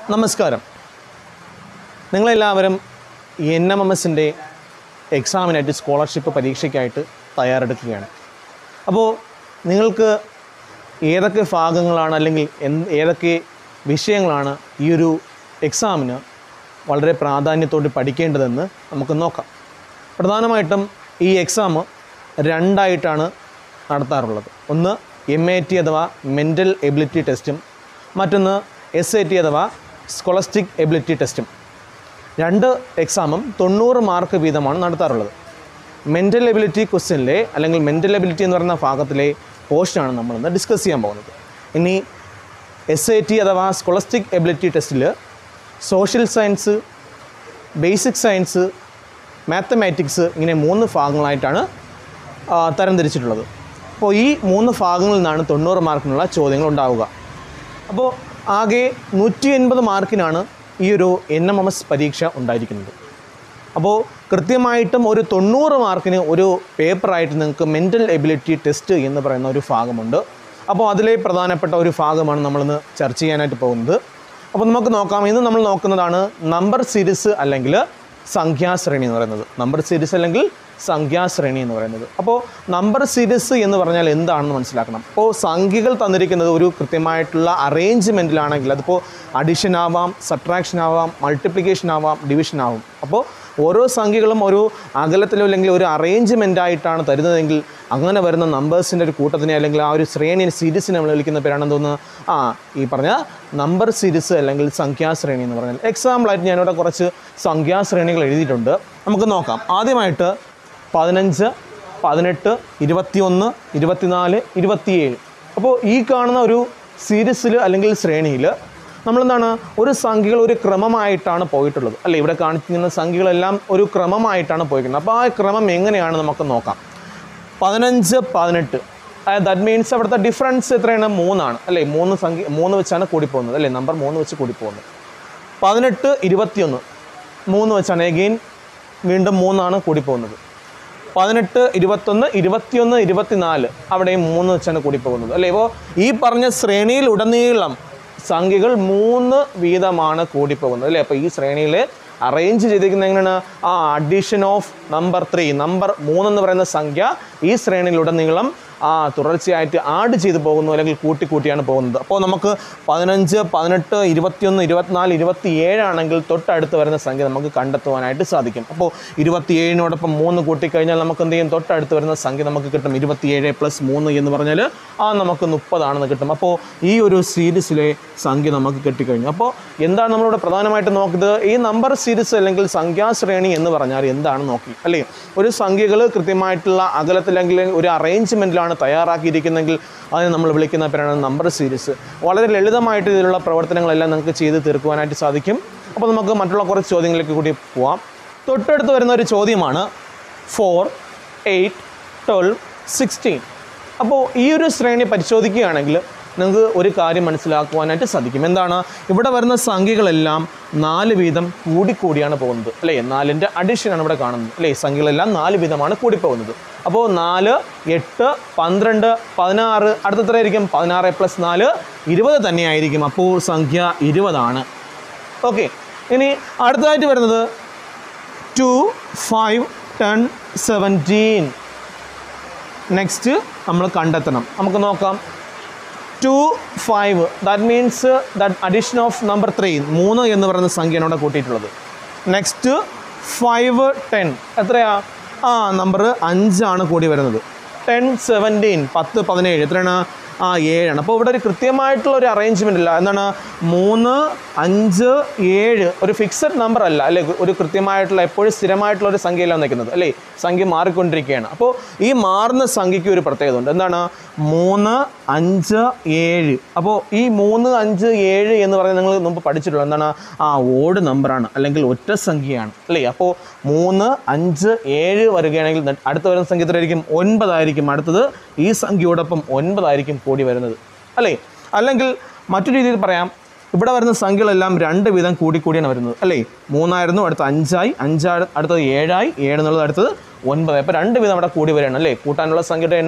നമസ്കാരം നിങ്ങളെല്ലാവരും N M M എസിൻ്റെ എക്സാമിനായിട്ട് സ്കോളർഷിപ്പ് പരീക്ഷയ്ക്കായിട്ട് തയ്യാറെടുക്കുകയാണ് അപ്പോൾ നിങ്ങൾക്ക് ഏതൊക്കെ ഭാഗങ്ങളാണ് അല്ലെങ്കിൽ എന്ത് ഏതൊക്കെ വിഷയങ്ങളാണ് ഈ ഒരു എക്സാമിന് വളരെ പ്രാധാന്യത്തോടെ പഠിക്കേണ്ടതെന്ന് നമുക്ക് നോക്കാം പ്രധാനമായിട്ടും ഈ എക്സാം രണ്ടായിട്ടാണ് നടത്താറുള്ളത് ഒന്ന് എം എ ടി അഥവാ മെൻ്റൽ എബിലിറ്റി ടെസ്റ്റും മറ്റൊന്ന് എസ് എ ടി അഥവാ സ്കോളസ്റ്റിക് എബിലിറ്റി ടെസ്റ്റും രണ്ട് എക്സാമും തൊണ്ണൂറ് മാർക്ക് വീതമാണ് നടത്താറുള്ളത് മെൻ്റൽ എബിലിറ്റി ക്വസ്റ്റ്യനിലെ അല്ലെങ്കിൽ മെൻ്റൽ എബിലിറ്റി എന്ന് പറയുന്ന ഭാഗത്തിലെ പോർഷനാണ് നമ്മളിന്ന് ഡിസ്കസ് ചെയ്യാൻ പോകുന്നത് ഇനി എസ് ഐ ടി അഥവാ സ്കോളസ്റ്റിക് എബിലിറ്റി ടെസ്റ്റിൽ social science basic science mathematics ഇങ്ങനെ മൂന്ന് ഭാഗങ്ങളായിട്ടാണ് ആ, തരംതിരിച്ചിട്ടുള്ളത് അപ്പോൾ ഈ മൂന്ന് ഭാഗങ്ങളിൽ നിന്നാണ് തൊണ്ണൂറ് മാർക്കിനുള്ള ചോദ്യങ്ങൾ ഉണ്ടാവുക അപ്പോൾ ആകെ നൂറ്റി എൺപത് മാർക്കിനാണ് ഈ ഒരു എൻ എം എം എസ് പരീക്ഷ ഉണ്ടായിരിക്കുന്നത് അപ്പോൾ കൃത്യമായിട്ടും ഒരു തൊണ്ണൂറ് മാർക്കിന് ഒരു പേപ്പറായിട്ട് നിങ്ങൾക്ക് മെൻ്റൽ എബിലിറ്റി ടെസ്റ്റ് എന്ന് പറയുന്ന ഒരു ഭാഗമുണ്ട് അപ്പോൾ അതിലെ പ്രധാനപ്പെട്ട ഒരു ഭാഗമാണ് നമ്മളിന്ന് ചർച്ച ചെയ്യാനായിട്ട് പോകുന്നത് അപ്പോൾ നമുക്ക് നോക്കാം ഇന്ന് നമ്മൾ നോക്കുന്നതാണ് നമ്പർ സീരീസ് അല്ലെങ്കിൽ സംഖ്യാശ്രേണി എന്ന് പറയുന്നത് നമ്പർ സീരീസ് അല്ലെങ്കിൽ സംഖ്യാശ്രേണി എന്ന് പറയുന്നത് അപ്പോൾ നമ്പർ സീരീസ് എന്ന് പറഞ്ഞാൽ എന്താണെന്ന് മനസ്സിലാക്കണം അപ്പോൾ സംഖ്യകൾ തന്നിരിക്കുന്നത് ഒരു കൃത്യമായിട്ടുള്ള അറേഞ്ച്മെൻറ്റിലാണെങ്കിൽ അതിപ്പോൾ അഡിഷൻ ആവാം സബ്ട്രാക്ഷൻ ആവാം മൾട്ടിപ്ലിക്കേഷൻ ആവാം ഡിവിഷൻ ആവാം അപ്പോൾ ഓരോ സംഖ്യകളും ഒരു അകലത്തിലോ അല്ലെങ്കിൽ ഒരു അറേഞ്ച്മെൻ്റ് ആയിട്ടാണ് തരുന്നതെങ്കിൽ അങ്ങനെ വരുന്ന നമ്പേഴ്സിൻ്റെ ഒരു കൂട്ടത്തിനെ അല്ലെങ്കിൽ ആ ഒരു ശ്രേണി സീരീസിനെ നമ്മൾ വിളിക്കുന്ന പേരാണെന്ന് തോന്നുന്നു ആ ഈ പറഞ്ഞ നമ്പർ സീരീസ് അല്ലെങ്കിൽ സംഖ്യാശ്രേണി എന്ന് പറഞ്ഞാൽ എക്സാമ്പിളായിട്ട് ഞാനിവിടെ കുറച്ച് സംഖ്യാശ്രേണികൾ എഴുതിയിട്ടുണ്ട് നമുക്ക് നോക്കാം ആദ്യമായിട്ട് പതിനഞ്ച് പതിനെട്ട് ഇരുപത്തിയൊന്ന് ഇരുപത്തിനാല് ഇരുപത്തിയേഴ് അപ്പോൾ ഈ കാണുന്ന ഒരു സീരീസിൽ അല്ലെങ്കിൽ ശ്രേണിയിൽ നമ്മളെന്താണ് ഒരു സംഖ്യകൾ ഒരു ക്രമമായിട്ടാണ് പോയിട്ടുള്ളത് അല്ലേ ഇവിടെ കാണിച്ചിരിക്കുന്ന സംഖ്യകളെല്ലാം ഒരു ക്രമമായിട്ടാണ് പോയിരിക്കുന്നത് അപ്പോൾ ആ ക്രമം എങ്ങനെയാണ് നമുക്ക് നോക്കാം പതിനഞ്ച് പതിനെട്ട് ദാറ്റ് മീൻസ് അവിടുത്തെ ഡിഫറൻസ് എത്രയാണ് മൂന്നാണ് അല്ലേ മൂന്ന് സംഖ്യ മൂന്ന് വെച്ചാണ് കൂടിപ്പോകുന്നത് അല്ലേ നമ്പർ മൂന്ന് വെച്ച് കൂടിപ്പോകുന്നത് പതിനെട്ട് ഇരുപത്തിയൊന്ന് മൂന്ന് വെച്ചാണ് എഗെയിൻ വീണ്ടും മൂന്നാണ് കൂടിപ്പോകുന്നത് പതിനെട്ട് ഇരുപത്തൊന്ന് ഇരുപത്തിയൊന്ന് ഇരുപത്തിനാല് അവിടെയും മൂന്ന് വെച്ചാണ് കൂടിപ്പോകുന്നത് അല്ലേ ഇപ്പോൾ ഈ പറഞ്ഞ ശ്രേണിയിൽ ഉടനീളം സംഖ്യകൾ മൂന്ന് വീതമാണ് കൂടിപ്പോകുന്നത് അല്ലേ അപ്പോൾ ഈ ശ്രേണിയിൽ അറേഞ്ച് ചെയ്തിരിക്കുന്നത് എങ്ങനെയാണ് ആ addition of number three number മൂന്നെന്ന് പറയുന്ന സംഖ്യ ഈ ശ്രേണിയിലുടനീളം ആ തുടർച്ചയായിട്ട് ആഡ് ചെയ്ത് പോകുന്നു അല്ലെങ്കിൽ കൂട്ടി കൂട്ടിയാണ് പോകുന്നത് അപ്പോൾ നമുക്ക് പതിനഞ്ച് പതിനെട്ട് ഇരുപത്തിയൊന്ന് ഇരുപത്തിനാല് ഇരുപത്തി ഏഴാണെങ്കിൽ തൊട്ടടുത്ത് വരുന്ന സംഖ്യ നമുക്ക് കണ്ടെത്തുവാനായിട്ട് സാധിക്കും അപ്പോൾ ഇരുപത്തിയേഴിനോടൊപ്പം മൂന്ന് കൂട്ടിക്കഴിഞ്ഞാൽ നമുക്ക് എന്ത് ചെയ്യും തൊട്ടടുത്ത് വരുന്ന സംഖ്യ നമുക്ക് കിട്ടും ഇരുപത്തിയേഴ് പ്ലസ് മൂന്ന് എന്ന് പറഞ്ഞാൽ ആ നമുക്ക് മുപ്പതാണെന്ന് കിട്ടും അപ്പോൾ ഈ ഒരു സീരീസിലെ സംഖ്യ നമുക്ക് കിട്ടിക്കഴിഞ്ഞു അപ്പോൾ എന്താണ് നമ്മളിവിടെ പ്രധാനമായിട്ട് നോക്കുന്നത് ഈ നമ്പർ സീരീസ് അല്ലെങ്കിൽ സംഖ്യാശ്രേണി എന്ന് പറഞ്ഞാൽ എന്താണ് നോക്കി അല്ലേ ഒരു സംഖ്യകൾ കൃത്യമായിട്ടുള്ള അകലത്തിലെങ്കിൽ ഒരു അറേഞ്ച്മെൻറ്റിലാണ് തയ്യാറാക്കിയിരിക്കുന്നതെങ്കിൽ അതിനെ നമ്മൾ വിളിക്കുന്ന പേരാണ് നമ്പർ സീരീസ് വളരെ ലളിതമായിട്ട് ഇതിലുള്ള പ്രവർത്തനങ്ങളെല്ലാം നമുക്ക് ചെയ്ത് തീർക്കുവാനായിട്ട് സാധിക്കും അപ്പോൾ നമുക്ക് മറ്റുള്ള കുറച്ച് ചോദ്യങ്ങളിലേക്ക് കൂടി പോവാം തൊട്ടടുത്ത് വരുന്ന ഒരു ചോദ്യമാണ് ഫോർ എയ്റ്റ് ട്വൽവ് സിക്സ്റ്റീൻ അപ്പോൾ ഈ ഒരു ശ്രേണി പരിശോധിക്കുകയാണെങ്കിൽ നിങ്ങൾക്ക് ഒരു കാര്യം മനസ്സിലാക്കുവാനായിട്ട് സാധിക്കും എന്താണ് ഇവിടെ വരുന്ന സംഖ്യകളെല്ലാം നാല് വീതം കൂടിക്കൂടിയാണ് പോകുന്നത് അല്ലേ നാലിൻ്റെ അഡിഷനാണ് ഇവിടെ കാണുന്നത് അല്ലേ സംഖ്യകളെല്ലാം നാല് വീതമാണ് കൂടിപ്പോകുന്നത് അപ്പോൾ നാല് എട്ട് പന്ത്രണ്ട് പതിനാറ് അടുത്തത്രയായിരിക്കും പതിനാറ് പ്ലസ് നാല് ഇരുപത് തന്നെയായിരിക്കും അപ്പോൾ സംഖ്യ ഇരുപതാണ് ഓക്കെ ഇനി അടുത്തതായിട്ട് വരുന്നത് two five ten seventeen next നമ്മൾ കണ്ടെത്തണം നമുക്ക് നോക്കാം two five that means that addition of number three മൂന്ന് എന്ന് പറയുന്ന സംഖ്യയാണ് ഇവിടെ കൂട്ടിയിട്ടുള്ളത് നെക്സ്റ്റ് ഫൈവ് ടെൻ എത്രയാ ആ നമ്പർ അഞ്ചാണ് കൂടി വരുന്നത് ടെൻ സെവൻറ്റീൻ പത്ത് പതിനേഴ് എത്രയാണ് ആ ഏഴാണ് അപ്പോൾ ഇവിടെ ഒരു കൃത്യമായിട്ടുള്ള ഒരു അറേഞ്ച്മെൻ്റ് ഇല്ല എന്താണ് മൂന്ന് അഞ്ച് ഏഴ് ഒരു ഫിക്സഡ് നമ്പർ അല്ല അല്ലേ ഒരു കൃത്യമായിട്ടുള്ള എപ്പോഴും സ്ഥിരമായിട്ടുള്ള ഒരു സംഖ്യയല്ല നിൽക്കുന്നത് അല്ലേ സംഖ്യ മാറിക്കൊണ്ടിരിക്കുകയാണ് അപ്പോൾ ഈ മാറുന്ന സംഖ്യയ്ക്ക് ഒരു പ്രത്യേകത ഉണ്ട് എന്താണ് മൂന്ന് അഞ്ച് ഏഴ് അപ്പോൾ ഈ മൂന്ന് അഞ്ച് ഏഴ് എന്ന് പറയുന്നത് നിങ്ങൾ മുമ്പ് പഠിച്ചിട്ടുള്ളത് എന്താണ് ആ ഓഡ് നമ്പറാണ് അല്ലെങ്കിൽ ഒറ്റ സംഖ്യയാണ് അല്ലേ അപ്പോൾ മൂന്ന് അഞ്ച് ഏഴ് വരികയാണെങ്കിൽ ന- അടുത്ത വരുന്ന സംഖ്യ എത്രയായിരിക്കും ഒൻപതായിരിക്കും അടുത്തത് ഈ സംഖ്യയോടൊപ്പം ഒൻപതായിരിക്കും കൂടി വരുന്നത് അല്ലേ അല്ലെങ്കിൽ മറ്റു രീതിയിൽ പറയാം ഇവിടെ വരുന്ന സംഖ്യകളെല്ലാം രണ്ട് വീതം കൂടിക്കൂടിയാണ് വരുന്നത് അല്ലേ മൂന്നായിരുന്നു അടുത്ത അഞ്ചായി അഞ്ചായി അടുത്തത് ഏഴായി ഏഴ് എന്നുള്ളത് അടുത്തത് ഒൻപത് അപ്പോൾ രണ്ട് വീതം അവിടെ കൂടി വരികയാണ് അല്ലേ കൂട്ടാനുള്ള സംഖ്യയുടെ എണ്ണം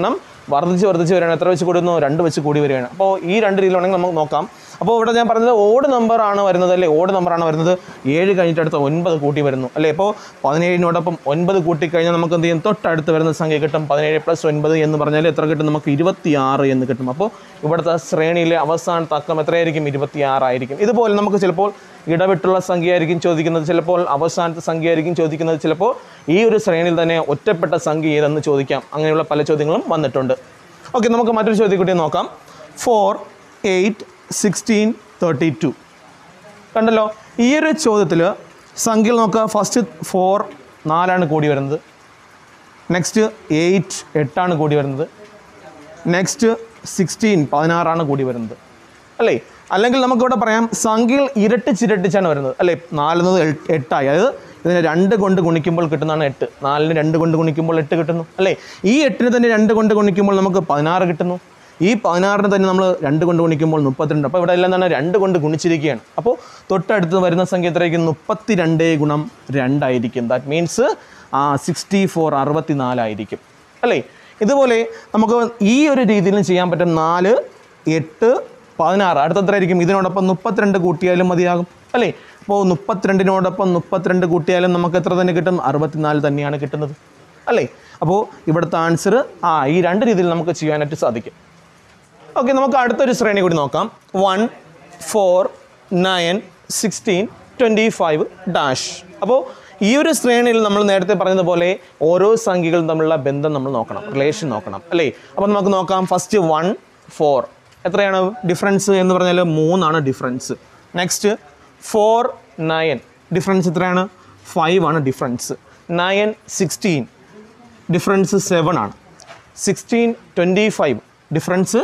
വർദ്ധിച്ച് വർദ്ധിച്ച് വരികയാണ് എത്ര വെച്ച് കൂടുന്നു രണ്ട് വെച്ച് കൂടി വരികയാണ് അപ്പോൾ ഈ രണ്ട് രീതിയിലാണെങ്കിൽ നമുക്ക് നോക്കാം അപ്പോൾ ഇവിടെ ഞാൻ പറഞ്ഞത് ഓഡ് നമ്പർ ആണ് വരുന്നത് അല്ലേ ഓഡ് നമ്പർ ആണ് വരുന്നത് ഏഴ് കഴിഞ്ഞിട്ട് അടുത്ത ഒൻപത് കൂട്ടി വരുന്നു അല്ലേ അപ്പോൾ പതിനേഴിനോടൊപ്പം ഒൻപത് കൂട്ടിക്കഴിഞ്ഞാൽ നമുക്ക് എന്ത് ചെയ്യും തൊട്ടടുത്ത് വരുന്ന സംഖ്യ കിട്ടും പതിനേഴ് പ്ലസ് ഒൻപത് എന്ന് പറഞ്ഞാൽ എത്ര കിട്ടും നമുക്ക് ഇരുപത്തിയാറ് എന്ന് കിട്ടും അപ്പോൾ ഇവിടുത്തെ ശ്രേണിയിലെ അവസാനത്തെ അക്കം എത്രയായിരിക്കും ഇരുപത്തിയാറായിരിക്കും ഇതുപോലെ നമുക്ക് ചിലപ്പോൾ ഇടവിട്ടുള്ള സംഖ്യ ആയിരിക്കും ചോദിക്കുന്നത് ചിലപ്പോൾ അവസാനത്തെ സംഖ്യ ആയിരിക്കും ചോദിക്കുന്നത് ചിലപ്പോൾ ഈ ഒരു ശ്രേണിയിൽ തന്നെ ഒറ്റപ്പെട്ട സംഖ്യ ഏതെന്ന് ചോദിക്കാം അങ്ങനെയുള്ള പല ചോദ്യങ്ങളും വന്നിട്ടുണ്ട് ഓക്കെ നമുക്ക് മറ്റൊരു ചോദ്യം കൂടി നോക്കാം four eight sixteen thirty two കണ്ടല്ലോ ഈ ഒരു ചോദ്യത്തിൽ സംഖ്യകൾ നോക്കുക ഫസ്റ്റ് ഫോർ നാലാണ് കൂടി വരുന്നത് നെക്സ്റ്റ് എയ്റ്റ് എട്ടാണ് കൂടി വരുന്നത് നെക്സ്റ്റ് സിക്സ്റ്റീൻ പതിനാറാണ് കൂടി വരുന്നത് അല്ലേ അല്ലെങ്കിൽ നമുക്കിവിടെ പറയാം സംഖ്യകൾ ഇരട്ടിച്ചിരട്ടിച്ചാണ് വരുന്നത് അല്ലേ നാലെന്നത് എട്ട് എട്ടായി അതായത് ഇതിനെ രണ്ട് കൊണ്ട് ഗുണിക്കുമ്പോൾ കിട്ടുന്നതാണ് എട്ട് നാലിന് രണ്ട് കൊണ്ട് ഗുണിക്കുമ്പോൾ എട്ട് കിട്ടുന്നു അല്ലേ ഈ എട്ടിന് തന്നെ രണ്ട് കൊണ്ട് ഗുണിക്കുമ്പോൾ നമുക്ക് പതിനാറ് കിട്ടുന്നു ഈ പതിനാറിന് തന്നെ നമ്മൾ രണ്ട് കൊണ്ട് ഗുണിക്കുമ്പോൾ മുപ്പത്തിരണ്ട് അപ്പോൾ ഇവിടെ എല്ലാം തന്നെ രണ്ട് കൊണ്ട് ഗുണിച്ചിരിക്കുകയാണ് അപ്പോൾ തൊട്ടടുത്ത് വരുന്ന സംഖ്യ എത്രയായിരിക്കും മുപ്പത്തി രണ്ട് ഗുണം രണ്ടായിരിക്കും ദാറ്റ് മീൻസ് സിക്സ്റ്റി ഫോർ അറുപത്തി നാലായിരിക്കും അല്ലേ ഇതുപോലെ നമുക്ക് ഈ ഒരു രീതിയിലും ചെയ്യാൻ പറ്റും നാല് എട്ട് പതിനാറ് അടുത്ത എത്രയായിരിക്കും ഇതിനോടൊപ്പം മുപ്പത്തിരണ്ട് കൂട്ടിയാലും മതിയാകും അല്ലേ അപ്പോൾ മുപ്പത്തിരണ്ടിനോടൊപ്പം മുപ്പത്തിരണ്ട് കൂട്ടിയാലും നമുക്ക് എത്ര തന്നെ കിട്ടും അറുപത്തിനാല് തന്നെയാണ് കിട്ടുന്നത് അല്ലേ അപ്പോൾ ഇവിടുത്തെ ആൻസർ ആ ഈ രണ്ട് രീതിയിൽ നമുക്ക് ചെയ്യാനായിട്ട് സാധിക്കും ഓക്കെ നമുക്ക് അടുത്തൊരു ശ്രേണി കൂടി നോക്കാം one four nine sixteen twenty five dash അപ്പോൾ ഈ ഒരു ശ്രേണിയിൽ നമ്മൾ നേരത്തെ പറഞ്ഞതുപോലെ ഓരോ സംഖ്യകളും തമ്മിലുള്ള ബന്ധം നമ്മൾ നോക്കണം റിലേഷൻ നോക്കണം അല്ലേ അപ്പോൾ നമുക്ക് നോക്കാം ഫസ്റ്റ് വൺ ഫോർ എത്രയാണ് ഡിഫറൻസ് എന്ന് പറഞ്ഞാൽ മൂന്നാണ് difference next four nine difference എത്രയാണ് ഫൈവ് ആണ് difference nine sixteen difference seven ആണ് sixteen twenty five difference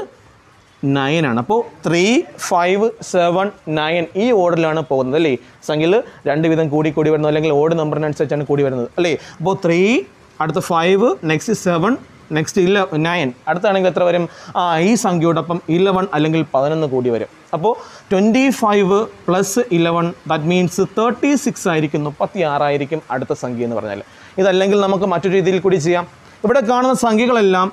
nine ആണ് അപ്പോൾ ത്രീ ഫൈവ് സെവൻ നയൻ ഈ ഓർഡറിലാണ് പോകുന്നത് അല്ലേ സംഖ്യയിൽ രണ്ട് വിധം കൂടി കൂടി വരുന്നത് അല്ലെങ്കിൽ ഓർഡ് നമ്പറിനനുസരിച്ചാണ് കൂടി വരുന്നത് അല്ലേ അപ്പോൾ ത്രീ അടുത്ത ഫൈവ് നെക്സ്റ്റ് സെവൻ നെക്സ്റ്റ് ഇല നയൻ അടുത്താണെങ്കിൽ എത്ര വരും ആ ഈ സംഖ്യയോടൊപ്പം ഇലവൻ അല്ലെങ്കിൽ പതിനൊന്ന് കൂടി വരും അപ്പോൾ twenty five plus eleven that means thirty six ആയിരിക്കും മുപ്പത്തി ആറായിരിക്കും അടുത്ത സംഖ്യ എന്ന് പറഞ്ഞാൽ ഇതല്ലെങ്കിൽ നമുക്ക് മറ്റൊരു രീതിയിൽ കൂടി ചെയ്യാം ഇവിടെ കാണുന്ന സംഖ്യകളെല്ലാം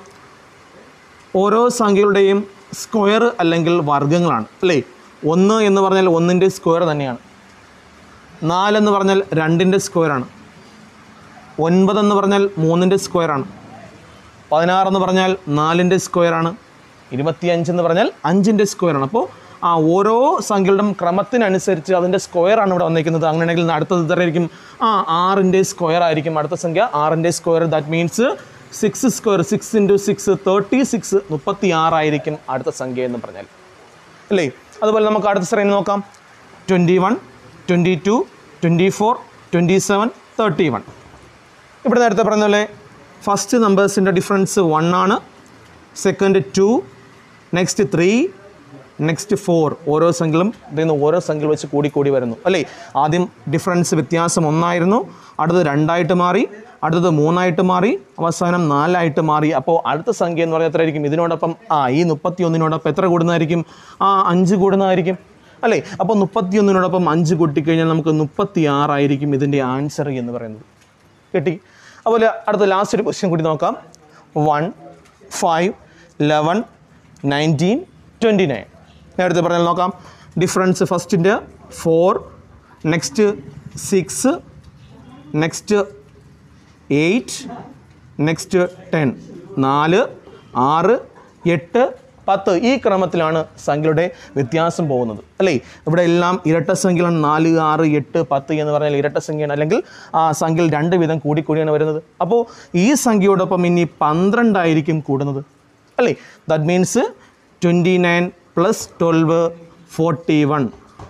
ഓരോ സംഖ്യകളുടെയും സ്ക്വയർ അല്ലെങ്കിൽ വർഗ്ഗങ്ങളാണ് അല്ലേ ഒന്ന് എന്ന് പറഞ്ഞാൽ ഒന്നിൻ്റെ സ്ക്വയർ തന്നെയാണ് നാലെന്ന് പറഞ്ഞാൽ രണ്ടിൻ്റെ സ്ക്വയറാണ് ഒൻപതെന്ന് പറഞ്ഞാൽ മൂന്നിൻ്റെ സ്ക്വയറാണ് പതിനാറെന്ന് പറഞ്ഞാൽ നാലിൻ്റെ സ്ക്വയറാണ് ഇരുപത്തിയഞ്ചെന്ന് പറഞ്ഞാൽ അഞ്ചിൻ്റെ സ്ക്വയറാണ് അപ്പോൾ ആ ഓരോ സംഖ്യകളുടെയും ക്രമത്തിനനുസരിച്ച് അതിൻ്റെ സ്ക്വയറാണ് ഇവിടെ വന്നിരിക്കുന്നത് അങ്ങനെയാണെങ്കിൽ അടുത്തത് ഇത്രയായിരിക്കും ആ ആറിൻ്റെ സ്ക്വയർ ആയിരിക്കും അടുത്ത സംഖ്യ ആറിൻ്റെ square that means six square six into six thirty six മുപ്പത്തി ആറായിരിക്കും അടുത്ത സംഖ്യ എന്ന് പറഞ്ഞാൽ അല്ലേ അതുപോലെ നമുക്ക് അടുത്ത ശ്രേണി നോക്കാം twenty one twenty two twenty four twenty seven thirty one ഇവിടെ നേരത്തെ പറഞ്ഞ പോലെ ഫസ്റ്റ് നമ്പേഴ്സിൻ്റെ ഡിഫറൻസ് വൺ ആണ് second two next three next four ഓരോ സംഖ്യകളും ഇതിൽ നിന്ന് ഓരോ സംഖ്യകൾ വെച്ച് കൂടി കൂടി വരുന്നു അല്ലേ ആദ്യം ഡിഫറൻസ് വ്യത്യാസം ഒന്നായിരുന്നു അടുത്തത് രണ്ടായിട്ട് മാറി അടുത്തത് മൂന്നായിട്ട് മാറി അവസാനം നാലായിട്ട് മാറി അപ്പോൾ അടുത്ത സംഖ്യ എന്ന് പറഞ്ഞാൽ എത്രയായിരിക്കും ഇതിനോടൊപ്പം ആ ഈ മുപ്പത്തി ഒന്നിനോടൊപ്പം എത്ര കൂടുന്നതായിരിക്കും ആ അഞ്ച് കൂടുന്നതായിരിക്കും അല്ലേ അപ്പോൾ മുപ്പത്തിയൊന്നിനോടൊപ്പം അഞ്ച് കൂട്ടിക്കഴിഞ്ഞാൽ നമുക്ക് മുപ്പത്തി ആറായിരിക്കും ഇതിൻ്റെ ആൻസർ എന്ന് പറയുന്നത് കിട്ടി അതുപോലെ അടുത്ത ലാസ്റ്റ് ഒരു ക്വസ്റ്റ്യൻ കൂടി നോക്കാം one five eleven nineteen twenty nine നേരത്തെ പറഞ്ഞാൽ നോക്കാം ഡിഫറൻസ് ഫസ്റ്റിൻ്റെ four next six next eight next ten നാല് ആറ് എട്ട് പത്ത് ഈ ക്രമത്തിലാണ് സംഖ്യയുടെ വ്യത്യാസം പോകുന്നത് അല്ലേ ഇവിടെ എല്ലാം ഇരട്ട സംഖ്യകളാണ് നാല് ആറ് എട്ട് പത്ത് എന്ന് പറഞ്ഞാൽ ഇരട്ട സംഖ്യയാണ് അല്ലെങ്കിൽ ആ സംഖ്യയിൽ രണ്ട് വിധം കൂടിക്കൂടിയാണ് വരുന്നത് അപ്പോൾ ഈ സംഖ്യയോടൊപ്പം ഇനി പന്ത്രണ്ടായിരിക്കും കൂടുന്നത് അല്ലേ that means twenty nine plus twelve forty one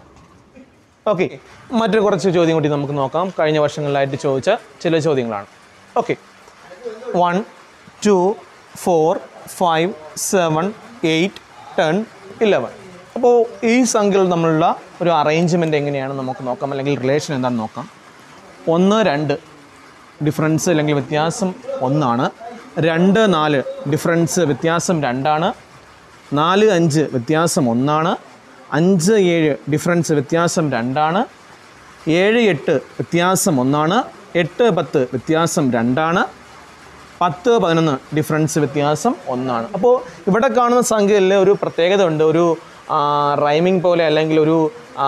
okay മറ്റൊരു കുറച്ച് ചോദ്യം കൂടി നമുക്ക് നോക്കാം കഴിഞ്ഞ വർഷങ്ങളിലായിട്ട് ചോദിച്ച ചില ചോദ്യങ്ങളാണ് okay one two four five seven eight ten eleven അപ്പോൾ ഈ സംഖ്യകൾ തമ്മിലുള്ള ഒരു അറേഞ്ച്മെൻറ്റ് എങ്ങനെയാണ് നമുക്ക് നോക്കാം അല്ലെങ്കിൽ റിലേഷൻ എന്താണെന്ന് നോക്കാം ഒന്ന് രണ്ട് ഡിഫറൻസ് അല്ലെങ്കിൽ വ്യത്യാസം ഒന്നാണ് രണ്ട് നാല് ഡിഫറൻസ് വ്യത്യാസം രണ്ടാണ് നാല് അഞ്ച് വ്യത്യാസം ഒന്നാണ് അഞ്ച് ഏഴ് ഡിഫറൻസ് വ്യത്യാസം രണ്ടാണ് ഏഴ് എട്ട് വ്യത്യാസം ഒന്നാണ് എട്ട് പത്ത് വ്യത്യാസം രണ്ടാണ് പത്ത് പതിനൊന്ന് ഡിഫറൻസ് വ്യത്യാസം ഒന്നാണ് അപ്പോൾ ഇവിടെ കാണുന്ന സംഖ്യയിൽ ഒരു പ്രത്യേകത ഉണ്ട് ഒരു റൈമിംഗ് പോലെ അല്ലെങ്കിൽ ഒരു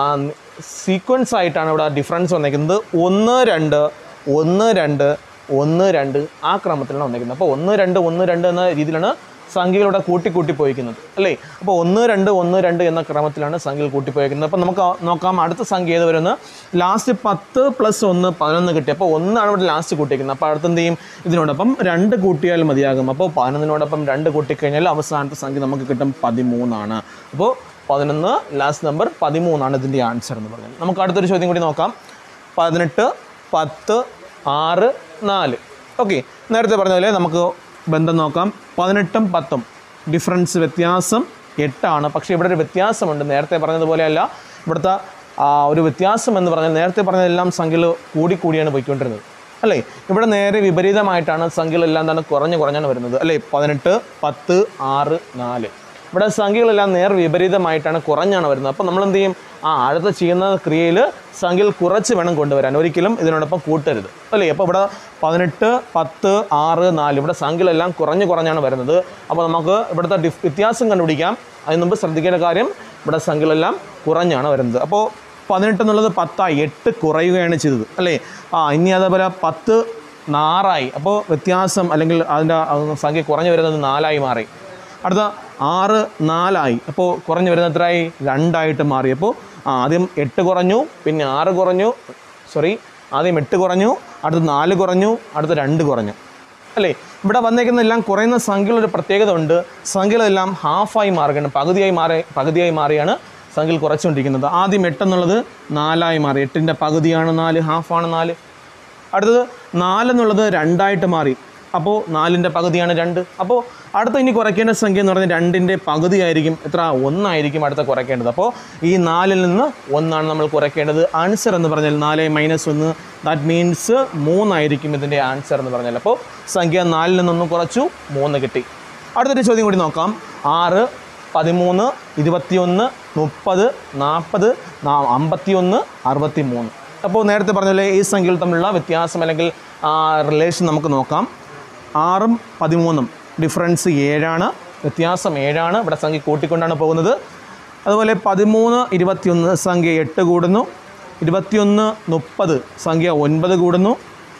സീക്വൻസ് ആയിട്ടാണ് ഇവിടെ ഡിഫറൻസ് വന്നേക്കുന്നത് ഒന്ന് രണ്ട് ഒന്ന് രണ്ട് ഒന്ന് രണ്ട് ആ ക്രമത്തിലാണ് വന്നേക്കുന്നത് അപ്പോൾ ഒന്ന് രണ്ട് ഒന്ന് രണ്ട് എന്ന രീതിയിലാണ് സംഖ്യകളുടെ കൂട്ടി കൂട്ടി പോയിക്കുന്നത് അല്ലേ അപ്പോൾ ഒന്ന് രണ്ട് ഒന്ന് രണ്ട് എന്ന ക്രമത്തിലാണ് സംഖ്യകൾ കൂട്ടി പോയിരിക്കുന്നത് അപ്പോൾ നമുക്ക് നോക്കാം അടുത്ത സംഖ്യ ഏത് വരുന്നത് ലാസ്റ്റ് പത്ത് പ്ലസ് ഒന്ന് പതിനൊന്ന് കിട്ടി അപ്പോൾ ഒന്നാണ് ഇവിടെ ലാസ്റ്റ് കൂട്ടിയിരിക്കുന്നത് അപ്പോൾ അടുത്ത് എന്ത് ചെയ്യും ഇതിനോടൊപ്പം രണ്ട് കൂട്ടിയാൽ മതിയാകും അപ്പോൾ പതിനൊന്നിനോടൊപ്പം രണ്ട് കൂട്ടിക്കഴിഞ്ഞാൽ അവസാനത്തെ സംഖ്യ നമുക്ക് കിട്ടും പതിമൂന്നാണ് അപ്പോൾ പതിനൊന്ന് ലാസ്റ്റ് നമ്പർ പതിമൂന്നാണ് ഇതിൻ്റെ ആൻസർ എന്ന് പറഞ്ഞത് നമുക്ക് അടുത്തൊരു ചോദ്യം കൂടി നോക്കാം പതിനെട്ട് പത്ത് ആറ് നാല് ഓക്കെ നേരത്തെ പറഞ്ഞ പോലെ നമുക്ക് ബന്ധം നോക്കാം പതിനെട്ടും പത്തും ഡിഫറൻസ് വ്യത്യാസം എട്ടാണ് പക്ഷേ ഇവിടെ ഒരു വ്യത്യാസമുണ്ട് നേരത്തെ പറഞ്ഞതുപോലെയല്ല ഇവിടുത്തെ ആ, ഒരു വ്യത്യാസം എന്ന് പറഞ്ഞാൽ നേരത്തെ പറഞ്ഞതെല്ലാം സംഖ്യകൾ കൂടിക്കൂടിയാണ് പോയിക്കൊണ്ടിരുന്നത് അല്ലേ ഇവിടെ നേരെ വിപരീതമായിട്ടാണ് സംഖ്യകളെല്ലാം തന്നെ കുറഞ്ഞ് കുറഞ്ഞാണ് വരുന്നത് അല്ലേ പതിനെട്ട് പത്ത് ആറ് നാല് ഇവിടെ സംഖ്യകളെല്ലാം നേർ വിപരീതമായിട്ടാണ് കുറഞ്ഞാണ് വരുന്നത് അപ്പോൾ നമ്മൾ എന്ത് ചെയ്യും ആ അടുത്ത ചെയ്യുന്ന ക്രിയയിൽ സംഖ്യകൾ കുറച്ച് വേണം കൊണ്ടുവരാൻ ഒരിക്കലും ഇതിനോടൊപ്പം കൂട്ടരുത് അല്ലേ അപ്പോൾ ഇവിടെ പതിനെട്ട് പത്ത് ആറ് നാല് ഇവിടെ സംഖ്യകളെല്ലാം കുറഞ്ഞ് കുറഞ്ഞാണ് വരുന്നത് അപ്പോൾ നമുക്ക് ഇവിടുത്തെ ഡിഫ് വ്യത്യാസം കണ്ടുപിടിക്കാം അതിന് മുമ്പ് ശ്രദ്ധിക്കേണ്ട കാര്യം ഇവിടെ സംഖ്യകളെല്ലാം കുറഞ്ഞാണ് വരുന്നത് അപ്പോൾ പതിനെട്ട് എന്നുള്ളത് പത്തായി എട്ട് കുറയുകയാണ് ചെയ്തത് അല്ലേ ആ ഇനി അതേപോലെ പത്ത് നാറായി അപ്പോൾ വ്യത്യാസം അല്ലെങ്കിൽ അതിൻ്റെ ആ, സംഖ്യ കുറഞ്ഞു വരുന്നത് നാലായി മാറി അടുത്ത ആറ് നാലായി അപ്പോൾ കുറഞ്ഞു വരുന്നത് എത്രയായി രണ്ടായിട്ട് മാറി അപ്പോൾ ആ, ആദ്യം എട്ട് കുറഞ്ഞു പിന്നെ ആറ് കുറഞ്ഞു സോറി ആദ്യം എട്ട് കുറഞ്ഞു അടുത്ത് നാല് കുറഞ്ഞു അടുത്ത് രണ്ട് കുറഞ്ഞു അല്ലേ ഇവിടെ വന്നേക്കുന്ന എല്ലാം കുറയുന്ന സംഖ്യകളൊരു പ്രത്യേകത ഉണ്ട് സംഖ്യകളെല്ലാം ഹാഫായി മാറുകയാണ് പകുതിയായി മാറി പകുതിയായി മാറിയാണ് സംഖ്യകൾ കുറച്ചുകൊണ്ടിരിക്കുന്നത് ആദ്യം എട്ടെന്നുള്ളത് നാലായി മാറി എട്ടിൻ്റെ പകുതിയാണ് നാല് ഹാഫാണ് നാല് അടുത്തത് നാലെന്നുള്ളത് രണ്ടായിട്ട് മാറി അപ്പോൾ നാലിൻ്റെ പകുതിയാണ് രണ്ട് അപ്പോൾ അടുത്ത ഇനി കുറയ്ക്കേണ്ട സംഖ്യ എന്ന് പറഞ്ഞാൽ രണ്ടിൻ്റെ പകുതിയായിരിക്കും എത്ര ഒന്നായിരിക്കും അടുത്ത കുറയ്ക്കേണ്ടത് അപ്പോൾ ഈ നാലിൽ നിന്ന് ഒന്നാണ് നമ്മൾ കുറയ്ക്കേണ്ടത് ആൻസർ എന്ന് പറഞ്ഞാൽ നാല് മൈനസ് ഒന്ന് ദാറ്റ് മീൻസ് മൂന്നായിരിക്കും ഇതിൻ്റെ ആൻസർ എന്ന് പറഞ്ഞാൽ അപ്പോൾ സംഖ്യ നാലിൽ നിന്നൊന്ന് കുറച്ചു മൂന്ന് കിട്ടി അടുത്തൊരു ചോദ്യം കൂടി നോക്കാം ആറ് പതിമൂന്ന് ഇരുപത്തിയൊന്ന് മുപ്പത് നാൽപ്പത് അമ്പത്തിയൊന്ന് അറുപത്തി മൂന്ന് അപ്പോൾ നേരത്തെ പറഞ്ഞ പോലെ ഈ സംഖ്യകൾ തമ്മിലുള്ള വ്യത്യാസം അല്ലെങ്കിൽ റിലേഷൻ നമുക്ക് നോക്കാം ആറും പതിമൂന്നും ഡിഫറൻസ് ഏഴാണ് വ്യത്യാസം ഏഴാണ് ഇവിടെ സംഖ്യ കൂട്ടിക്കൊണ്ടാണ് പോകുന്നത് അതുപോലെ പതിമൂന്ന് ഇരുപത്തിയൊന്ന് സംഖ്യ എട്ട് കൂടുന്നു ഇരുപത്തിയൊന്ന് മുപ്പത് സംഖ്യ ഒൻപത് കൂടുന്നു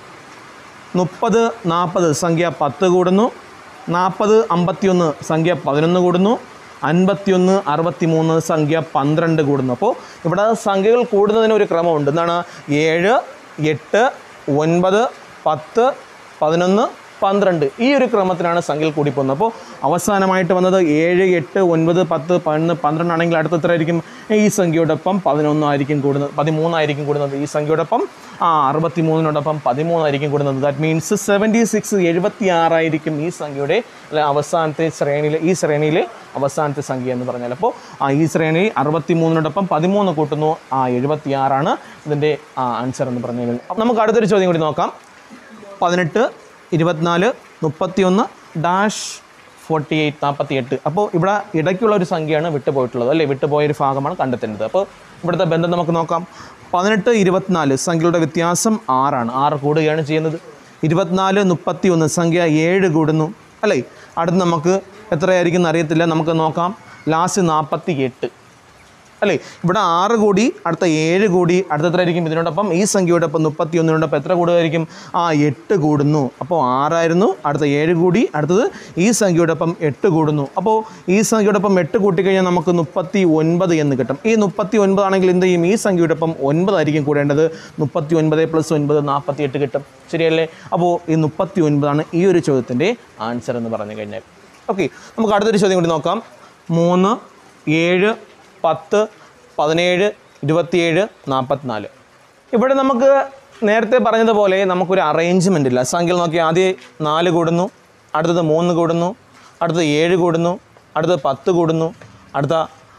മുപ്പത് നാൽപ്പത് സംഖ്യ പത്ത് കൂടുന്നു നാൽപ്പത് അമ്പത്തിയൊന്ന് സംഖ്യ പതിനൊന്ന് കൂടുന്നു അൻപത്തിയൊന്ന് അറുപത്തിമൂന്ന് സംഖ്യ പന്ത്രണ്ട് കൂടുന്നു അപ്പോൾ ഇവിടെ സംഖ്യകൾ കൂടുന്നതിന് ഒരു ക്രമമുണ്ട് എന്താണ് ഏഴ് എട്ട് ഒൻപത് പത്ത് പതിനൊന്ന് പന്ത്രണ്ട് ഈ ഒരു ക്രമത്തിലാണ് സംഖ്യകൾ കൂടി പോകുന്നത് അപ്പോൾ അവസാനമായിട്ട് വന്നത് ഏഴ് എട്ട് ഒൻപത് പത്ത് പതിനൊന്ന് പന്ത്രണ്ട് ആണെങ്കിൽ അടുത്ത എത്ര ആയിരിക്കും ഈ സംഖ്യയോടൊപ്പം പതിനൊന്നായിരിക്കും കൂടുന്നത് പതിമൂന്നായിരിക്കും കൂടുന്നത് ഈ സംഖ്യയോടൊപ്പം ആ അറുപത്തി മൂന്നിനോടൊപ്പം പതിമൂന്നായിരിക്കും കൂടുന്നത് ദാറ്റ് മീൻസ് സെവൻറ്റി സിക്സ് എഴുപത്തി ആറായിരിക്കും ഈ സംഖ്യയുടെ അല്ലെ അവസാനത്തെ ശ്രേണിയിലെ ഈ ശ്രേണിയിലെ അവസാനത്തെ സംഖ്യ എന്ന് പറഞ്ഞാൽ അപ്പോൾ ആ ഈ ശ്രേണി അറുപത്തി മൂന്നിനോടൊപ്പം പതിമൂന്ന് കൂട്ടുന്നു ആ എഴുപത്തി ആറാണ് ഇതിൻ്റെ ആൻസർ എന്ന് പറഞ്ഞു കഴിഞ്ഞാൽ അപ്പോൾ നമുക്ക് അടുത്തൊരു ചോദ്യം കൂടി നോക്കാം പതിനെട്ട് ഇരുപത്തിനാല് മുപ്പത്തിയൊന്ന് ഡാഷ് ഫോർട്ടി എയ്റ്റ് നാൽപ്പത്തി എട്ട് അപ്പോൾ ഇവിടെ ഇടയ്ക്കുള്ള ഒരു സംഖ്യയാണ് വിട്ടുപോയിട്ടുള്ളത് അല്ലേ വിട്ടുപോയ ഒരു ഭാഗമാണ് കണ്ടെത്തേണ്ടത് അപ്പോൾ ഇവിടുത്തെ ബന്ധം നമുക്ക് നോക്കാം പതിനെട്ട് ഇരുപത്തിനാല് സംഖ്യയുടെ വ്യത്യാസം ആറാണ് ആറ് കൂടുകയാണ് ചെയ്യുന്നത് ഇരുപത്തിനാല് മുപ്പത്തി ഒന്ന് സംഖ്യ ഏഴ് കൂടുന്നു അല്ലേ അടുത്ത് നമുക്ക് എത്രയായിരിക്കും എന്ന് അറിയത്തില്ല നമുക്ക് നോക്കാം ലാസ്റ്റ് നാൽപ്പത്തി എട്ട് അല്ലേ ഇവിടെ ആറ് കൂടി അടുത്ത ഏഴ് കൂടി അടുത്ത എത്ര ആയിരിക്കും ഇതിനോടൊപ്പം ഈ സംഖ്യയോടൊപ്പം മുപ്പത്തി ഒന്നിനോടൊപ്പം എത്ര കൂടുമായിരിക്കും ആ എട്ട് കൂടുന്നു അപ്പോൾ ആറായിരുന്നു അടുത്ത ഏഴ് കൂടി അടുത്തത് ഈ സംഖ്യയോടൊപ്പം എട്ട് കൂടുന്നു അപ്പോൾ ഈ സംഖ്യയോടൊപ്പം എട്ട് കൂട്ടിക്കഴിഞ്ഞാൽ നമുക്ക് മുപ്പത്തി ഒൻപത് എന്ന് കിട്ടും ഈ മുപ്പത്തി ഒൻപതാണെങ്കിൽ എന്ത് ചെയ്യും ഈ സംഖ്യയോടൊപ്പം ഒൻപതായിരിക്കും കൂടേണ്ടത് മുപ്പത്തി ഒൻപത് പ്ലസ് ഒൻപത് നാൽപ്പത്തി എട്ട് കിട്ടും ശരിയല്ലേ അപ്പോൾ ഈ മുപ്പത്തി ഒൻപതാണ് ഈ ഒരു ചോദ്യത്തിൻ്റെ ആൻസർ എന്ന് പറഞ്ഞു കഴിഞ്ഞാൽ ഓക്കെ നമുക്ക് അടുത്തൊരു ചോദ്യം കൂടി നോക്കാം മൂന്ന് ഏഴ് പത്ത് പതിനേഴ് ഇരുപത്തിയേഴ് നാൽപ്പത്തിനാല് ഇവിടെ നമുക്ക് നേരത്തെ പറഞ്ഞതുപോലെ നമുക്കൊരു അറേഞ്ച്മെൻ്റ് ഇല്ല സംഖ്യകൾ നോക്കി ആദ്യം നാല് കൂടുന്നു അടുത്തത് മൂന്ന് കൂടുന്നു അടുത്തത് ഏഴ് കൂടുന്നു അടുത്തത് പത്ത് കൂടുന്നു അടുത്ത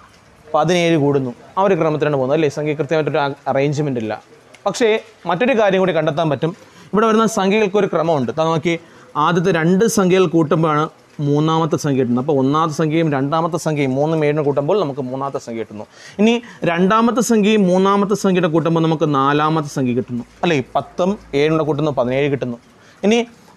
പതിനേഴ് കൂടുന്നു ആ ഒരു ക്രമത്തിലാണ് പോകുന്നത് അല്ലേ സംഖ്യ കൃത്യമായിട്ടൊരു അറേഞ്ച്മെൻ്റ് ഇല്ല പക്ഷേ മറ്റൊരു കാര്യം കൂടി കണ്ടെത്താൻ പറ്റും ഇവിടെ വരുന്ന സംഖ്യകൾക്ക് ഒരു ക്രമമുണ്ട് അത് നോക്കി ആദ്യത്തെ രണ്ട് സംഖ്യകൾ കൂട്ടുമ്പോഴാണ് മൂന്നാമത്തെ സംഖ്യ കിട്ടുന്നത് അപ്പോൾ ഒന്നാമത്തെ സംഖ്യയും രണ്ടാമത്തെ സംഖ്യയും മൂന്നും ഏഴിനെ കൂട്ടുമ്പോൾ നമുക്ക് മൂന്നാമത്തെ സംഖ്യ കിട്ടുന്നു ഇനി രണ്ടാമത്തെ സംഖ്യയും മൂന്നാമത്തെ സംഖ്യയുടെ കൂട്ടുമ്പോൾ നമുക്ക് നാലാമത്തെ സംഖ്യ കിട്ടുന്നു അല്ലേ പത്തും ഏഴിനെ കൂട്ടുന്നു പതിനേഴ് കിട്ടുന്നു ഇനി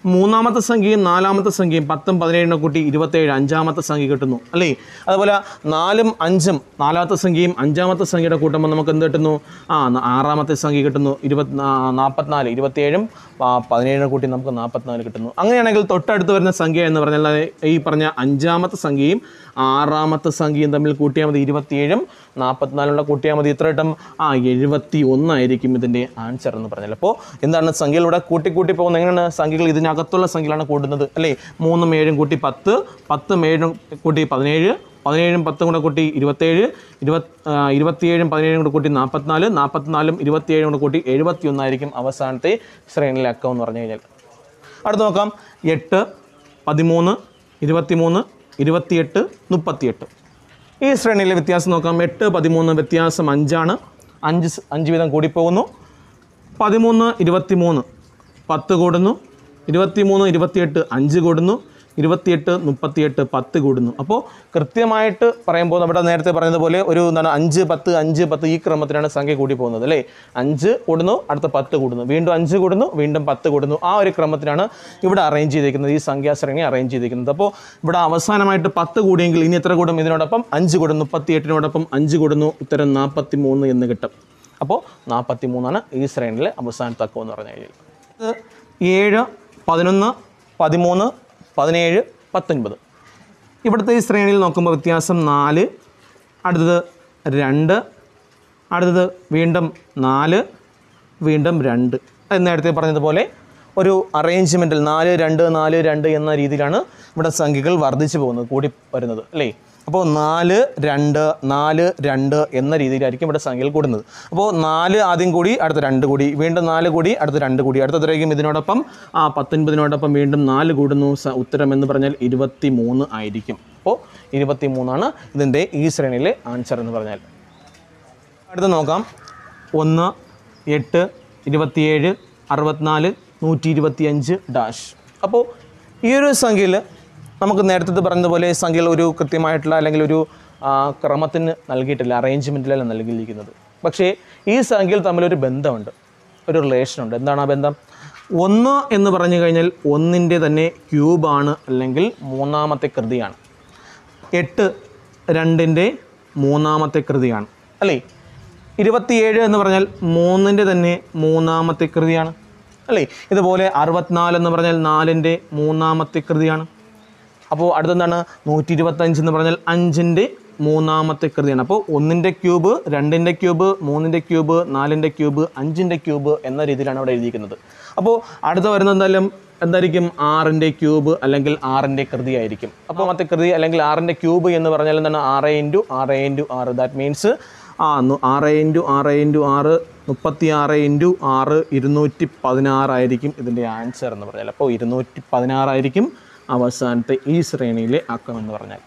മൂന്നാമത്തെ സംഖ്യയും നാലാമത്തെ സംഖ്യയും പത്തും പതിനേഴിനെ കൂട്ടി ഇരുപത്തേഴ് അഞ്ചാമത്തെ സംഖ്യ കിട്ടുന്നു അല്ലേ അതുപോലെ നാലും അഞ്ചും നാലാമത്തെ സംഖ്യയും അഞ്ചാമത്തെ സംഖ്യയുടെ കൂട്ടുമ്പോൾ നമുക്ക് എന്ത് കിട്ടുന്നു ആ ന- ആറാമത്തെ സംഖ്യ കിട്ടുന്നു ഇരുപത്തി നാൽപ്പത്തിനാല് ഇരുപത്തേഴും ആ, പതിനേഴിനെ കൂട്ടി നമുക്ക് നാൽപ്പത്തിനാല് കിട്ടുന്നു അങ്ങനെയാണെങ്കിൽ തൊട്ടടുത്ത് വരുന്ന സംഖ്യ എന്ന് പറഞ്ഞാൽ അത് ഈ പറഞ്ഞ അഞ്ചാമത്തെ സംഖ്യയും ആറാമത്തെ സംഖ്യയും തമ്മിൽ കൂട്ടിയാൽ മതി ഇരുപത്തിയേഴും നാൽപ്പത്തിനാലുള്ള കൂട്ടിയാൽ മതി ഇത്ര കിട്ടും ആ എഴുപത്തി ഒന്നായിരിക്കും ഇതിൻ്റെ ആൻസർ എന്ന് പറഞ്ഞാൽ അപ്പോൾ എന്താണ് സംഖ്യയിലൂടെ കൂട്ടി കൂട്ടി പോകുന്നത് എങ്ങനെയാണ് സംഖ്യകൾ ഇതിനകത്തുള്ള സംഖ്യകളാണ് കൂട്ടുന്നത് അല്ലേ മൂന്നും ഏഴും കൂട്ടി പത്ത് പത്തും ഏഴും കൂട്ടി പതിനേഴ് പതിനേഴും പത്തും കൂടെ കൂട്ടി ഇരുപത്തേഴ് ഇരുപത് ആ, ഇരുപത്തിയേഴും പതിനേഴും കൂടെ കൂട്ടി നാൽപ്പത്തിനാല് നാൽപ്പത്തിനാലും ഇരുപത്തിയേഴും കൂടെ കൂട്ടി എഴുപത്തി ഒന്നായിരിക്കും അവസാനത്തെ ശ്രേണിയിലെ അക്കം എന്ന് പറഞ്ഞു കഴിഞ്ഞാൽ അടുത്ത് നോക്കാം എട്ട് പതിമൂന്ന് ഇരുപത്തിമൂന്ന് ഇരുപത്തിയെട്ട് മുപ്പത്തിയെട്ട് ഈ ശ്രേണിയിലെ വ്യത്യാസം നോക്കാം എട്ട് പതിമൂന്ന് വ്യത്യാസം അഞ്ചാണ് അഞ്ച് സ്- അഞ്ച് വീതം കൂടിപ്പോകുന്നു പതിമൂന്ന് ഇരുപത്തിമൂന്ന് പത്ത് കൂടുന്നു ഇരുപത്തിമൂന്ന് ഇരുപത്തിയെട്ട് അഞ്ച് കൂടുന്നു ഇരുപത്തിയെട്ട് മുപ്പത്തിയെട്ട് പത്ത് കൂടുന്നു അപ്പോൾ കൃത്യമായിട്ട് പറയുമ്പോൾ നമ്മുടെ നേരത്തെ പറഞ്ഞതുപോലെ ഒരു എന്താണ് അഞ്ച് പത്ത് അഞ്ച് പത്ത് ഈ ക്രമത്തിലാണ് സംഖ്യ കൂടി പോകുന്നത് അല്ലേ അഞ്ച് കൂടുന്നു അടുത്ത പത്ത് കൂടുന്നു വീണ്ടും അഞ്ച് കൂടുന്നു വീണ്ടും പത്ത് കൂടുന്നു ആ ഒരു ക്രമത്തിലാണ് ഇവിടെ അറേഞ്ച് ചെയ്തിരിക്കുന്നത് ഈ സംഖ്യാശ്രേണി അറേഞ്ച് ചെയ്തിരിക്കുന്നത് അപ്പോൾ ഇവിടെ അവസാനമായിട്ട് പത്ത് കൂടിയെങ്കിൽ ഇനി എത്ര കൂടും ഇതിനോടൊപ്പം അഞ്ച് കൂടും മുപ്പത്തിയെട്ടിനോടൊപ്പം അഞ്ച് കൂടുന്നു ഉത്തരം നാൽപ്പത്തി മൂന്ന് എന്ന് കിട്ടും അപ്പോൾ നാൽപ്പത്തി മൂന്നാണ് ഈ ശ്രേണിയിലെ അവസാനത്തെ അക്കം എന്ന് പറഞ്ഞു കഴിഞ്ഞാൽ ഇത് ഏഴ് പതിനൊന്ന് പതിമൂന്ന് പതിനേഴ് പത്തൊൻപത് ഇവിടുത്തെ ഈ ശ്രേണിയിൽ നോക്കുമ്പോൾ വ്യത്യാസം നാല് അടുത്തത് രണ്ട് അടുത്തത് വീണ്ടും നാല് വീണ്ടും രണ്ട് അത് നേരത്തെ പറഞ്ഞതുപോലെ ഒരു അറേഞ്ച്മെൻറ്റിൽ നാല് രണ്ട് നാല് രണ്ട് എന്ന രീതിയിലാണ് ഇവിടെ സംഖ്യകൾ വർദ്ധിച്ചു പോകുന്നത് കൂടി വരുന്നത് അല്ലേ അപ്പോൾ നാല് രണ്ട് നാല് രണ്ട് എന്ന രീതിയിലായിരിക്കും ഇവിടെ സംഖ്യകൾ കൂടുന്നത് അപ്പോൾ നാല് ആദ്യം കൂടി അടുത്ത രണ്ട് കൂടി വീണ്ടും നാല് കൂടി അടുത്ത രണ്ട് കൂടി അടുത്തത്രയ്ക്കും ഇതിനോടൊപ്പം ആ പത്തൊൻപതിനോടൊപ്പം വീണ്ടും നാല് കൂടുന്നു സ- ഉത്തരം എന്ന് പറഞ്ഞാൽ ഇരുപത്തി മൂന്ന് ആയിരിക്കും അപ്പോൾ ഇരുപത്തി മൂന്നാണ് ഇതിൻ്റെ ഈ ശ്രേണിയിലെ ആൻസർ എന്ന് പറഞ്ഞാൽ അടുത്ത് നോക്കാം ഒന്ന് എട്ട് ഇരുപത്തിയേഴ് അറുപത്തിനാല് നൂറ്റി ഇരുപത്തിയഞ്ച് ഡാഷ് അപ്പോൾ ഈ ഒരു സംഖ്യയിൽ നമുക്ക് നേരത്തെ പറഞ്ഞതുപോലെ സംഖ്യയിൽ ഒരു കൃത്യമായിട്ടുള്ള അല്ലെങ്കിൽ ഒരു ആ, ക്രമത്തിന് നൽകിയിട്ടില്ല അറേഞ്ച്മെൻറ്റിലല്ല നൽകിയിരിക്കുന്നത് പക്ഷേ ഈ സംഖ്യയിൽ തമ്മിലൊരു ബന്ധമുണ്ട് ഒരു റിലേഷനുണ്ട് എന്താണ് ആ ബന്ധം ഒന്ന് എന്ന് പറഞ്ഞു കഴിഞ്ഞാൽ ഒന്നിൻ്റെ തന്നെ ക്യൂബാണ് അല്ലെങ്കിൽ മൂന്നാമത്തെ കൃതിയാണ് എട്ട് രണ്ടിൻ്റെ മൂന്നാമത്തെ കൃതിയാണ് അല്ലേ ഇരുപത്തിയേഴ് എന്ന് പറഞ്ഞാൽ മൂന്നിൻ്റെ തന്നെ മൂന്നാമത്തെ കൃതിയാണ് അല്ലേ ഇതുപോലെ അറുപത്തിനാല് എന്ന് പറഞ്ഞാൽ നാലിൻ്റെ മൂന്നാമത്തെ കൃതിയാണ് അപ്പോൾ അടുത്തെന്താണ് നൂറ്റി ഇരുപത്തഞ്ച് എന്ന് പറഞ്ഞാൽ അഞ്ചിൻ്റെ മൂന്നാമത്തെ കൃതിയാണ് അപ്പോൾ ഒന്നിൻ്റെ ക്യൂബ് രണ്ടിൻ്റെ ക്യൂബ് മൂന്നിൻ്റെ ക്യൂബ് നാലിൻ്റെ ക്യൂബ് അഞ്ചിൻ്റെ ക്യൂബ് എന്ന രീതിയിലാണ് അവിടെ എഴുതിയിരിക്കുന്നത് അപ്പോൾ അടുത്ത വരുന്നത് എന്തായാലും എന്തായിരിക്കും ആറിൻ്റെ ക്യൂബ് അല്ലെങ്കിൽ ആറിൻ്റെ കൃതി ആയിരിക്കും അപ്പോൾ മറ്റേ കൃതി അല്ലെങ്കിൽ ആറിൻ്റെ ക്യൂബ് എന്ന് പറഞ്ഞാൽ എന്താണ് ആറ് ഇൻറ്റു ആറ് ഇൻറ്റു ആറ് ദാറ്റ് മീൻസ് ആ നു- ആറ് ഇൻറ്റു ആറ് ഇൻറ്റു ആറ് മുപ്പത്തി ആറ് ഇൻറ്റു ആറ് ഇരുന്നൂറ്റി പതിനാറായിരിക്കും ഇതിൻ്റെ ആൻസർ എന്ന് പറഞ്ഞാൽ അപ്പോൾ ഇരുന്നൂറ്റി പതിനാറായിരിക്കും അവസാനത്തെ ഈ ശ്രേണിയിലെ അക്കം എന്ന് പറഞ്ഞാൽ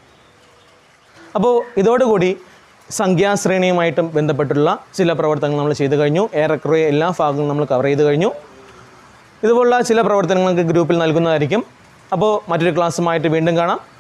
അപ്പോൾ ഇതോടുകൂടി സംഖ്യാശ്രേണിയുമായിട്ടും ബന്ധപ്പെട്ടുള്ള ചില പ്രവർത്തനങ്ങൾ നമ്മൾ ചെയ്തു കഴിഞ്ഞു ഏറെക്കുറെ എല്ലാ ഭാഗങ്ങളും നമ്മൾ കവർ ചെയ്ത് കഴിഞ്ഞു ഇതുപോലുള്ള ചില പ്രവർത്തനങ്ങൾക്ക് ഗ്രൂപ്പിൽ നൽകുന്നതായിരിക്കും അപ്പോൾ മറ്റൊരു ക്ലാസ്സുമായിട്ട് വീണ്ടും കാണാം